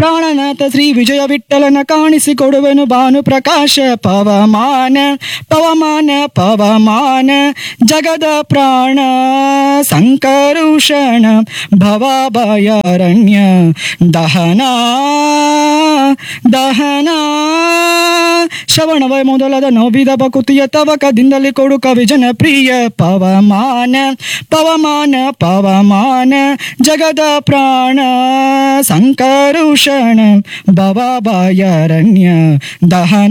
ಪ್ರಾಣನಾಥ ಶ್ರೀ ವಿಜಯ ವಿಠಲನ ಕಾಣಿಸಿಕೊಡುವೆನು ಭಾನು ಪ್ರಕಾಶ ಪವಮಾನ ಪವಮಾನ ಪವಮಾನ ಜಗದ ಪ್ರಾಣ ಸಂಕರುಷಣ ಭವಭಯಾರಣ್ಯ ದಹನ ದಹನ ಶ್ರವಣವೇ ಮೊದಲಾದ ನೋವಿದ ಬಕುತಿಯ ತವಕದಿಂದಲೇ ಕೊಡು ಕವಿ ಜನಪ್ರಿಯ ಪವಮಾನ ಪವಮಾನ ಪವಮಾನ ಜಗದ ಪ್ರಾಣ ಸಂಕರುಷಣ ಭವಭಯಾರಣ್ಯ ದಹನ